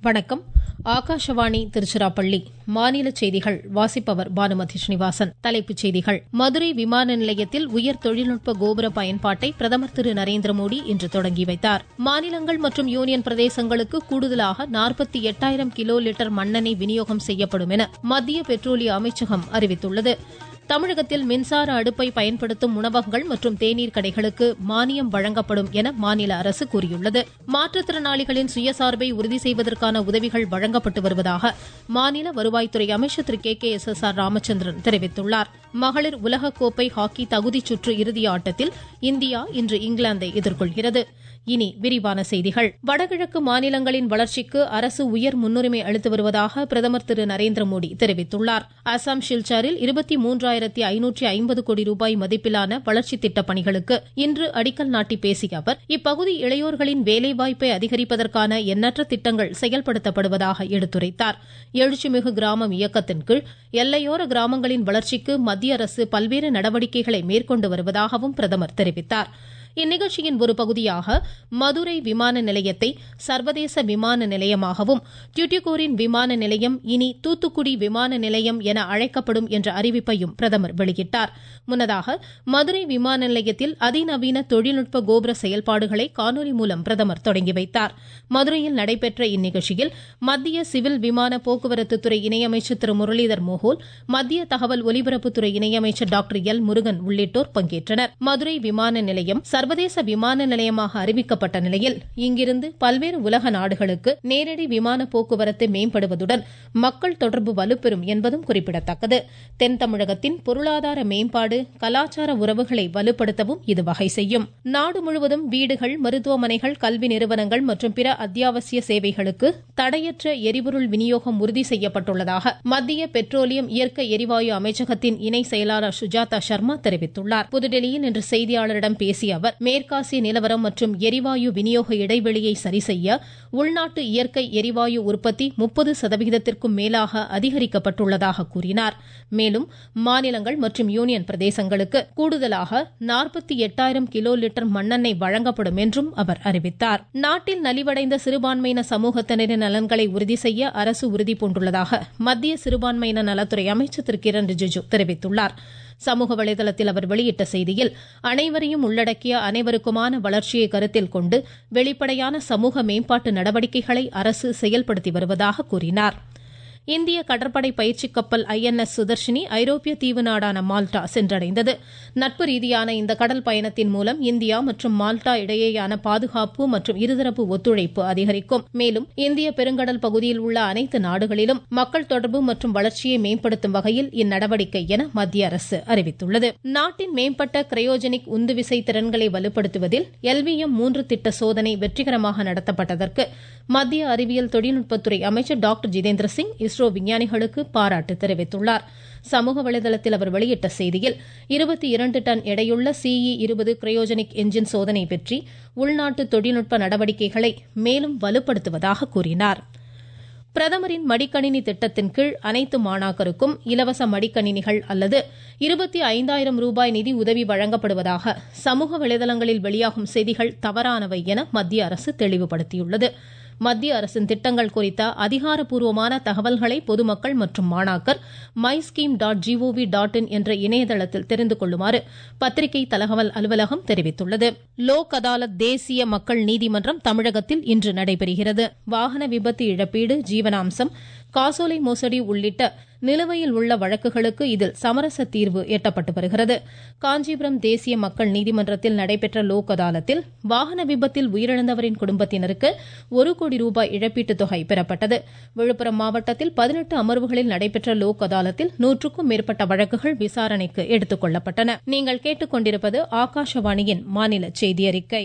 வணக்கம் ஆகாஷவாணி திருச்சிராப்பள்ளி மாநில செய்திகள் வாசிப்பவர் பானுமதி ஸ்ரீனிவாசன் தலைப்புச் செய்திகள் மதுரை விமான நிலையத்தில் உயர் தொழில்நுட்ப கோபுர பயன்பாட்டை பிரதமர் திரு நரேந்திர மோடி இன்று தொடங்கி வைத்தார் மாநிலங்கள் மற்றும் யூனியன் பிரதேசங்களுக்கு கூடுதலாக நாற்பத்தி எட்டாயிரம் கிலோ லிட்டர் மண்ணெண்ணெய் விநியோகம் செய்யப்படும் என மத்திய பெட்ரோலிய அமைச்சகம் அறிவித்துள்ளது தமிழகத்தில் மின்சார அடுப்பை பயன்படுத்தும் உணவகங்கள் மற்றும் தேநீர் கடைகளுக்கு மானியம் வழங்கப்படும் என மாநில அரசு கூறியுள்ளது மாற்றுத்திறனாளிகளின் சுயசார்பை உறுதி செய்வதற்கான உதவிகள் வழங்கப்பட்டு வருவதாக மாநில வருவாய்த்துறை அமைச்சர் திரு K K S S R Ramachandran தெரிவித்துள்ளார் மகளிர் உலகக்கோப்பை ஹாக்கி தகுதிச் சுற்று இறுதி ஆட்டத்தில் இந்தியா இன்று இங்கிலாந்தை எதிர்கொள்கிறது இனி விரிவான செய்திகள் வடகிழக்கு மாநிலங்களின் வளர்ச்சிக்கு அரசு உயர் முன்னுரிமை அளித்து வருவதாக பிரதமர் திரு நரேந்திர மோடி தெரிவித்துள்ளார் அசாம் ஷில்சாரில் இருபத்தி மூன்றாயிரத்தி ஐநூற்றி ஐம்பது கோடி ரூபாய் மதிப்பிலான வளர்ச்சித் திட்டப் பணிகளுக்கு இன்று அடிக்கல் நாட்டி பேசிய அவர் இப்பகுதி இளையோர்களின் வேலைவாய்ப்பை அதிகரிப்பதற்கான எண்ணற்ற திட்டங்கள் செயல்படுத்தப்படுவதாக எடுத்துரைத்தார் எழுச்சிமிகு கிராமம் இயக்கத்தின் கீழ் எல்லையோர கிராமங்களின் வளர்ச்சிக்கு மத்திய அரசு பல்வேறு நடவடிக்கைகளை மேற்கொண்டு வருவதாகவும் பிரதமர் தெரிவித்தார் இந்நிகழ்ச்சியின் ஒரு பகுதியாக மதுரை விமான நிலையத்தை சர்வதேச விமான நிலையமாகவும் டியூட்டிகோரின் விமான நிலையம் இனி தூத்துக்குடி விமான நிலையம் என அழைக்கப்படும் என்ற அறிவிப்பையும் பிரதமர் வெளியிட்டார் முன்னதாக மதுரை விமான நிலையத்தில் அதிநவீன தொழில்நுட்ப கோபுர செயல்பாடுகளை காணொலி மூலம் பிரதமர் தொடங்கி வைத்தார் மதுரையில் நடைபெற்ற இந்நிகழ்ச்சியில் மத்திய சிவில் விமான போக்குவரத்து துறை இணையமைச்சர் திரு முரளிதர் மோகோல் மத்திய தகவல் ஒலிபரப்புத்துறை இணையமைச்சர் டாக்டர் எல் முருகன் உள்ளிட்டோர் பங்கேற்றனர் மதுரை விமான நிலையம் சர்வதேச விமான நிலையமாக அறிவிக்கப்பட்ட நிலையில் இங்கிருந்து பல்வேறு உலக நாடுகளுக்கு நேரடி விமான போக்குவரத்து மேம்படுவதுடன் மக்கள் தொடர்பு வலுப்பெறும் என்பதும் குறிப்பிடத்தக்கது தென் தமிழகத்தின் பொருளாதார மேம்பாடு கலாச்சார உறவுகளை வலுப்படுத்தவும் இது வகை செய்யும் நாடு முழுவதும் வீடுகள் மருத்துவமனைகள் கல்வி நிறுவனங்கள் மற்றும் பிற அத்தியாவசிய சேவைகளுக்கு தடையற்ற எரிபொருள் விநியோகம் உறுதி செய்யப்பட்டுள்ளதாக மத்திய பெட்ரோலியம் இயற்கை எரிவாயு அமைச்சகத்தின் இணை செயலாளர் சுஜாதா சர்மா தெரிவித்துள்ளார் புதுடெல்லியில் இன்று செய்தியாளரிடம் பேசிய அவர் மேற்காசிய நிலவரம் மற்றும் எரிவாயு விநியோக இடைவெளியை சரி செய்ய உள்நாட்டு இயற்கை எரிவாயு உற்பத்தி முப்பது சதவிகிதத்திற்கும் மேலாக அதிகரிக்கப்பட்டுள்ளதாக கூறினார் மேலும் மாநிலங்கள் மற்றும் யூனியன் பிரதேசங்களுக்கு கூடுதலாக நாற்பத்தி எட்டாயிரம் கிலோ லிட்டர் மண்ணெண்ணெய் வழங்கப்படும் என்றும் அவர் அறிவித்தார் நாட்டில் நலிவடைந்த சிறுபான்மையின சமூகத்தினரின் நலன்களை உறுதி செய்ய அரசு உறுதி பூண்டுள்ளதாக மத்திய சிறுபான்மையின நலத்துறை அமைச்சர் திரு கிரண் ரிஜிஜு தெரிவித்துள்ளார் சமூக வலைதளத்தில் அவர் வெளியிட்ட செய்தியில் அனைவரையும் உள்ளடக்கிய அனைவருக்குமான வளர்ச்சியை கருத்தில் கொண்டு வெளிப்படையான சமூக மேம்பாட்டு நடவடிக்கைகளை அரசு செயல்படுத்தி வருவதாக கூறினார் இந்திய கடற்படை பயிற்சி கப்பல் ஐஎன்எஸ் சுதர்ஷினி ஐரோப்பிய தீவு நாடான மால்டா சென்றடைந்தது நட்பு ரீதியான இந்த கடல் பயணத்தின் மூலம் இந்தியா மற்றும் மால்டா இடையேயான பாதுகாப்பு மற்றும் இருதரப்பு ஒத்துழைப்பு அதிகரிக்கும் மேலும் இந்திய பெருங்கடல் பகுதியில் உள்ள அனைத்து நாடுகளிலும் மக்கள் தொடர்பு மற்றும் வளர்ச்சியை மேம்படுத்தும் வகையில் இந்நடவடிக்கை என மத்திய அரசு அறிவித்துள்ளது நாட்டின் மேம்பட்ட கிரையோஜெனிக் உந்துவிசை திறன்களை வலுப்படுத்துவதில் எல்விஎம் மூன்று திட்ட சோதனை வெற்றிகரமாக நடத்தப்பட்டதற்கு மத்திய அறிவியல் தொழில்நுட்பத்துறை அமைச்சர் டாக்டர் ஜிதேந்திர சிங் இஸ்ரோ விஞ்ஞானிகளுக்கு பாராட்டு தெரிவித்துள்ளார் சமூக வலைதளத்தில் அவர் வெளியிட்ட செய்தியில் இருபத்தி இரண்டு டன் எடையுள்ள சிஇ இருபது கிரையோஜெனிக் என்ஜின் சோதனை வெற்றி உள்நாட்டு தொழில்நுட்ப நடவடிக்கைகளை மேலும் வலுப்படுத்துவதாக கூறினார் பிரதமரின் மடிக்கணினி திட்டத்தின் கீழ் அனைத்து மாணாக்கருக்கும் இலவச மடிக்கணினிகள் அல்லது இருபத்தி ஐந்தாயிரம் ரூபாய் நிதி உதவி வழங்கப்படுவதாக சமூக வலைதளங்களில் வெளியாகும் செய்திகள் தவறானவை என மத்திய அரசு தெளிவுபடுத்தியுள்ளது மத்திய அரசின் திட்டங்கள் குறித்த அதிகாரப்பூர்வமான தகவல்களை பொதுமக்கள் மற்றும் மாணாக்கர் my scheme dot GOV dot in என்ற இணையதளத்தில் தெரிந்து கொள்ளுமாறு பத்திரிகை தகவல் அலுவலகம் தெரிவித்துள்ளது லோக் அதாலத் தேசிய மக்கள் நீதிமன்றம் தமிழகத்தில் இன்று நடைபெறுகிறது வாகன விபத்து இழப்பீடு ஜீவனாம்சம் காசோலை மோசடி உள்ளிட்ட நிலுவையில் உள்ள வழக்குகளுக்கு இதில் சமரச தீர்வு எட்டப்பட்டு வருகிறது காஞ்சிபுரம் தேசிய மக்கள் நீதிமன்றத்தில் நடைபெற்ற லோக் அதாலத்தில் வாகன விபத்தில் உயிரிழந்தவரின் குடும்பத்தினருக்கு ஒரு கோடி ரூபாய் இழப்பீட்டுத் தொகை பெறப்பட்டது விழுப்புரம் மாவட்டத்தில் பதினெட்டு அமர்வுகளில் நடைபெற்ற லோக் அதாலத்தில் நூற்றுக்கும் மேற்பட்ட வழக்குகள் விசாரணைக்கு எடுத்துக் கொள்ளப்பட்டன நீங்கள் கேட்டுக்கொண்டிருப்பது ஆகாஷவாணியின் மாநில செய்தி அறிக்கை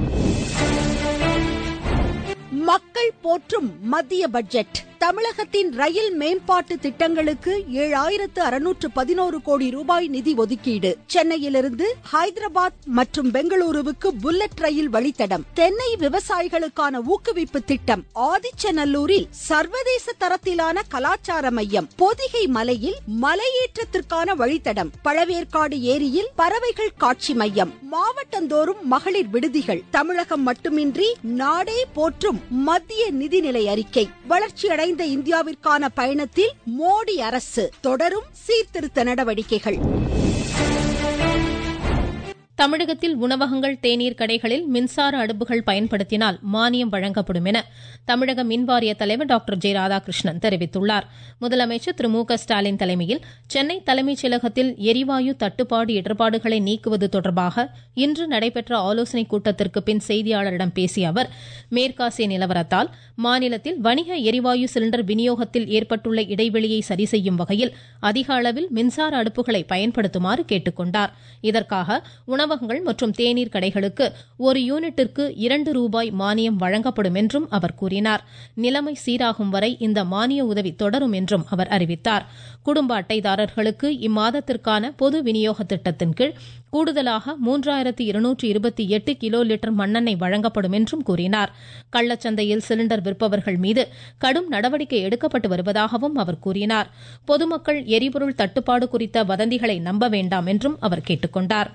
மக்கள் போற்றும் மத்திய பட்ஜெட் தமிழகத்தின் ரயில் மேம்பாட்டு திட்டங்களுக்கு ஏழாயிரத்து அறுநூற்று பதினோரு கோடி ரூபாய் நிதி ஒதுக்கீடு சென்னையிலிருந்து ஹைதராபாத் மற்றும் பெங்களூருவுக்கு புல்லட் ரயில் வழித்தடம் தென்னை விவசாயிகளுக்கான ஊக்குவிப்பு திட்டம் ஆதிச்சநல்லூரில் சர்வதேச தரத்திலான கலாச்சார மையம் பொதிகை மலையில் மலையேற்றத்திற்கான வழித்தடம் பழவேற்காடு ஏரியில் பறவைகள் காட்சி மையம் மாவட்டந்தோறும் மகளிர் விடுதிகள் தமிழகம் மட்டுமின்றி நாடே போற்றும் மத்திய மத்திய நிதிநிலை அறிக்கை வளர்ச்சியடைந்த இந்தியாவிற்கான பயணத்தில் மோடி அரசு தொடரும் சீர்திருத்த நடவடிக்கைகள் தமிழகத்தில் உணவகங்கள் தேநீர் கடைகளில் மின்சார அடுப்புகள் பயன்படுத்தினால் மானியம் வழங்கப்படும் என தமிழக மின்வாரிய தலைவர் டாக்டர் ஜெ ராதாகிருஷ்ணன் தெரிவித்துள்ளார் முதலமைச்சர் திரு மு க ஸ்டாலின் தலைமையில் சென்னை தலைமைச் செயலகத்தில் எரிவாயு தட்டுப்பாடு இடர்பாடுகளை நீக்குவது தொடர்பாக இன்று நடைபெற்ற ஆலோசனைக் கூட்டத்திற்கு பின் செய்தியாளரிடம் பேசிய அவர் மேற்காசிய நிலவரத்தால் மாநிலத்தில் வணிக எரிவாயு சிலிண்டர் விநியோகத்தில் ஏற்பட்டுள்ள இடைவெளியை சரி செய்யும் வகையில் அதிக அளவில் மின்சார அடுப்புகளை பயன்படுத்துமாறு கேட்டுக் கொண்டார் இதற்காக உணவகங்கள் மற்றும் தேநீர் கடைகளுக்கு ஒரு யூனிட்டிற்கு இரண்டு ரூபாய் மானியம் வழங்கப்படும் என்றும் அவர் கூறினார் நிலைமை சீராகும் வரை இந்த மானிய உதவி தொடரும் என்றும் அவர் அறிவித்தார் குடும்ப அட்டைதாரர்களுக்கு இம்மாதத்திற்கான பொது விநியோக திட்டத்தின் கீழ் கூடுதலாக மூன்றாயிரத்து இருநூற்று இருபத்தி எட்டு கிலோ லிட்டர் மண்ணெண்ணெய் வழங்கப்படும் என்றும் கூறினார் கள்ளச்சந்தையில் சிலிண்டர் விற்பவர்கள் மீது கடும் நடவடிக்கை எடுக்கப்பட்டு வருவதாகவும் அவர் கூறினார் பொதுமக்கள் எரிபொருள் தட்டுப்பாடு குறித்த வதந்திகளை நம்ப வேண்டாம் என்றும் அவர் கேட்டுக் கொண்டார்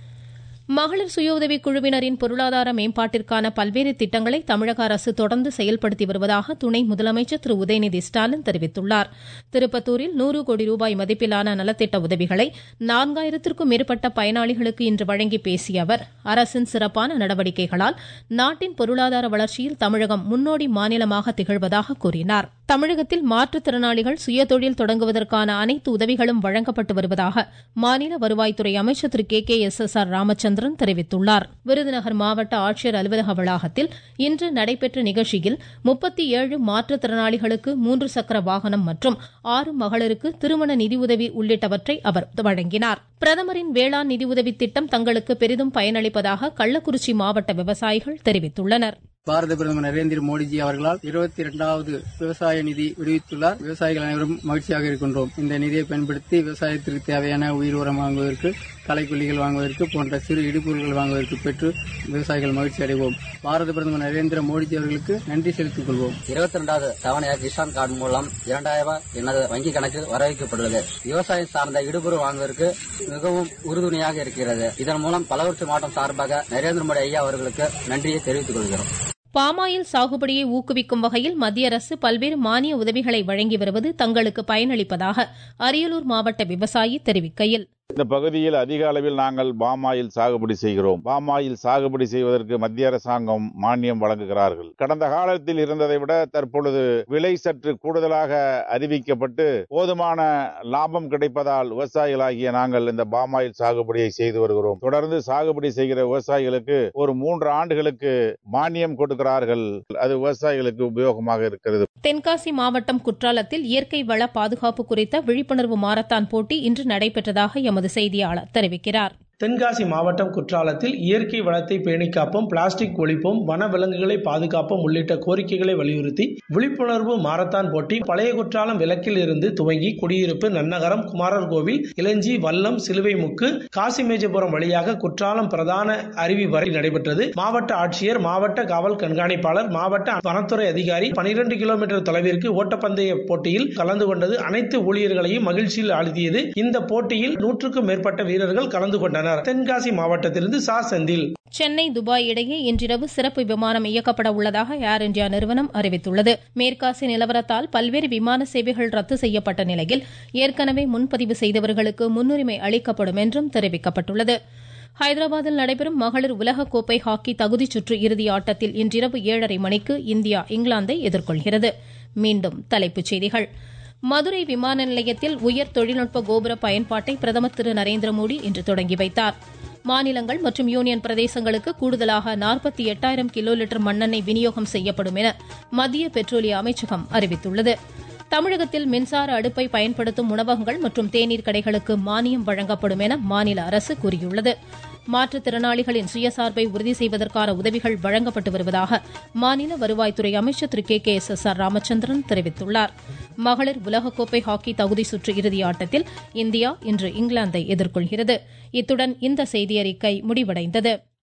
மகளிர் சுய உதவிக் குழுவினரின் பொருளாதார மேம்பாட்டிற்கான பல்வேறு திட்டங்களை தமிழக அரசு தொடர்ந்து செயல்படுத்தி வருவதாக துணை முதலமைச்சர் திரு உதயநிதி ஸ்டாலின் தெரிவித்துள்ளார் திருப்பத்தூரில் நூறு கோடி ரூபாய் மதிப்பிலான நலத்திட்ட உதவிகளை நான்காயிரத்திற்கும் மேற்பட்ட பயனாளிகளுக்கு இன்று வழங்கி பேசிய அவர் அரசின் சிறப்பான நடவடிக்கைகளால் நாட்டின் பொருளாதார வளர்ச்சியில் தமிழகம் முன்னோடி மாநிலமாக திகழ்வதாக கூறினார் தமிழகத்தில் மாற்றுத்திறனாளிகள் சுயதொழில் தொடங்குவதற்கான அனைத்து உதவிகளும் வழங்கப்பட்டு வருவதாக மாநில வருவாய்த்துறை அமைச்சர் திரு K K S S R Ramachandran தெரிவித்துள்ளார் விருதுநகர் மாவட்ட ஆட்சியர் அலுவலக வளாகத்தில் இன்று நடைபெற்ற நிகழ்ச்சியில் முப்பத்தி ஏழு மாற்றுத்திறனாளிகளுக்கு மூன்று சக்கர வாகனம் மற்றும் ஆறு மகளிருக்கு திருமண நிதியுதவி உள்ளிட்டவற்றை அவர் வழங்கினார் பிரதமரின் வேளாண் நிதியுதவி திட்டம் தங்களுக்கு பெரிதும் பயனளிப்பதாக கள்ளக்குறிச்சி மாவட்ட விவசாயிகள் தெரிவித்துள்ளனர் பாரத பிரதமர் நரேந்திர மோடிஜி அவர்களால் இருபத்தி இரண்டாவது விவசாய நிதி விடுவித்துள்ளார் விவசாயிகள் அனைவரும் மகிழ்ச்சியாக இருக்கின்றோம் இந்த நிதியை பயன்படுத்தி விவசாயத்திற்கு தேவையான உயிர் உரம் வாங்குவதற்கு களைக்கொல்லிகள் வாங்குவதற்கு போன்ற சிறு இடுபொருள்கள் வாங்குவதற்கு பெற்று விவசாயிகள் மகிழ்ச்சி அடைவோம் பாரத பிரதமர் நரேந்திர மோடிஜி அவர்களுக்கு நன்றி செலுத்திக் கொள்வோம் இருபத்தி ரெண்டாவது தவணையாக கிஷான் கார்டு மூலம் இரண்டாயிரம் ரூபாய் எனது வங்கி கணக்கில் வரவைக்கப்பட்டுள்ளது விவசாயம் சார்ந்த இடுபொருள் வாங்குவதற்கு மிகவும் உறுதுணையாக இருக்கிறது இதன் மூலம் பலவற்று மாற்றம் சார்பாக நரேந்திர மோடி ஐயா அவர்களுக்கு நன்றியை தெரிவித்துக் கொள்கிறோம் பாமாயில் சாகுபடியை ஊக்குவிக்கும் வகையில் மத்திய அரசு பல்வேறு மானிய உதவிகளை வழங்கி வருவது தங்களுக்கு பயனளிப்பதாக அரியலூர் மாவட்ட விவசாயி தெரிவிக்கையில் இந்த பகுதியில் அதிக அளவில் நாங்கள் பாமாயில் சாகுபடி செய்கிறோம் பாமாயில் சாகுபடி செய்வதற்கு மத்திய அரசாங்கம் மானியம் வழங்குகிறார்கள் கடந்த காலத்தில் இருந்ததை விட தற்பொழுது விலை சற்று கூடுதலாக அறிவிக்கப்பட்டு போதுமான லாபம் கிடைப்பதால் விவசாயிகளாகிய நாங்கள் இந்த பாமாயில் சாகுபடியை செய்து வருகிறோம் தொடர்ந்து சாகுபடி செய்கிற விவசாயிகளுக்கு ஒரு மூன்று ஆண்டுகளுக்கு மானியம் கொடுக்கிறார்கள் அது விவசாயிகளுக்கு உபயோகமாக இருக்கிறது தென்காசி மாவட்டம் குற்றாலத்தில் இயற்கை வள பாதுகாப்பு குறித்த விழிப்புணர்வு மாரத்தான் போட்டி இன்று நடைபெற்றதாக எமது செய்தியாளர் தெரிவிக்கிறார் தென்காசி மாவட்டம் குற்றாலத்தில் இயற்கை வளத்தை பேணி காப்போம் பிளாஸ்டிக் ஒழிப்போம் வன விலங்குகளை பாதுகாப்போம் உள்ளிட்ட கோரிக்கைகளை வலியுறுத்தி விழிப்புணர்வு மாரத்தான் போட்டி பழைய குற்றாலம் விளக்கில் இருந்து துவங்கி குடியிருப்பு நன்னகரம் குமாரர் கோவில் இளஞ்சி வல்லம் சிலுவைமுக்கு காசிமேஜபுரம் வழியாக குற்றாலம் பிரதான அருவி வரை நடைபெற்றது மாவட்ட ஆட்சியர் மாவட்ட காவல் கண்காணிப்பாளர் மாவட்ட வனத்துறை அதிகாரி பனிரெண்டு கிலோமீட்டர் தொலைவிற்கு ஓட்டப்பந்தய போட்டியில் கலந்து கொண்டது அனைத்து ஊழியர்களையும் மகிழ்ச்சியில் ஆழ்த்தியது இந்த போட்டியில் நூற்றுக்கும் மேற்பட்ட வீரர்கள் கலந்து கொண்டனர் தென்காசி மாவட்டத்திலிருந்து சா செந்தில் சென்னை துபாய் இடையே இன்றிரவு சிறப்பு விமானம் இயக்கப்பட உள்ளதாக ஏர் இந்தியா நிறுவனம் அறிவித்துள்ளது மேற்காசிய நிலவரத்தால் பல்வேறு விமான சேவைகள் ரத்து செய்யப்பட்ட நிலையில் ஏற்கனவே முன்பதிவு செய்தவர்களுக்கு முன்னுரிமை அளிக்கப்படும் என்றும் தெரிவிக்கப்பட்டுள்ளது ஹைதராபாத்தில் நடைபெறும் மகளிர் உலகக்கோப்பை ஹாக்கி தகுதிச் சுற்று இறுதி ஆட்டத்தில் இன்றிரவு ஏழரை மணிக்கு இந்தியா இங்கிலாந்தை எதிர்கொள்கிறது மீண்டும் தலைப்புச் செய்திகள் மதுரை விமான நிலையத்தில் உயர் தொழில்நுட்ப கோபுர பயன்பாட்டை பிரதமர் திரு நரேந்திர மோடி இன்று தொடங்கி வைத்தார் மாநிலங்கள் மற்றும் யூனியன் பிரதேசங்களுக்கு கூடுதலாக நாற்பத்தி எட்டாயிரம் கிலோ லிட்டர் மண்ணெண்ணெய் விநியோகம் செய்யப்படும் என மத்திய பெட்ரோலிய அமைச்சகம் அறிவித்துள்ளது தமிழகத்தில் மின்சார அடுப்பை பயன்படுத்தும் உணவகங்கள் மற்றும் தேநீர் கடைகளுக்கு மானியம் வழங்கப்படும் என மாநில அரசு கூறியுள்ளது மாற்றுத்திறனாளிகளின் சுயசார்பை உறுதி செய்வதற்கான உதவிகள் வழங்கப்பட்டு வருவதாக மாநில வருவாய்த்துறை அமைச்சர் திரு K K S S R Ramachandran தெரிவித்துள்ளார் மகளிர் உலகக்கோப்பை ஹாக்கி தகுதி சுற்று இறுதி ஆட்டத்தில் இந்தியா இன்று இங்கிலாந்தை எதிர்கொள்கிறது இத்துடன் இந்த செய்தியறிக்கை முடிவடைந்தது